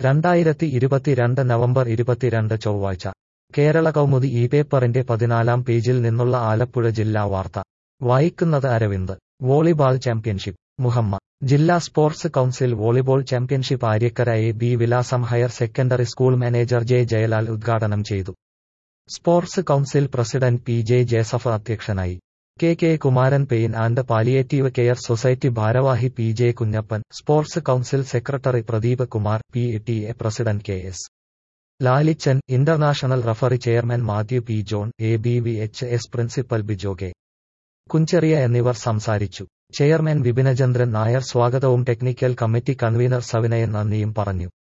രണ്ടായിരത്തി ഇരുപത്തിരണ്ട് നവംബർ ഇരുപത്തിരണ്ട് ചൊവ്വാഴ്ച കേരള കൗമുദി ഈ പേപ്പറിന്റെ പതിനാലാം പേജിൽ നിന്നുള്ള ആലപ്പുഴ ജില്ലാ വാർത്ത വായിക്കുന്നത് അരവിന്ദ് വോളിബാൾ ചാമ്പ്യൻഷിപ്പ് മുഹമ്മ ജില്ലാ sports council volleyball championship Aryakkara A B വിലാസം higher secondary school manager J Jayalal ഉദ്ഘാടനം ചെയ്തു sports council president P J Joseph അധ്യക്ഷനായി K K Kumaran pain and palliative care society ഭാരവാഹി P J Kunjappan sports council secretary Pradeep Kumar P T A president K S Lalichan international referee chairman Mathew P John A B V H S principal Bijo K Kuncheria എന്നിവർ സംസാരിച്ചു chairman Vipinachandran Nair സ്വാഗതവും technical committee convener സവിനയൻ നന്ദിയും പറഞ്ഞു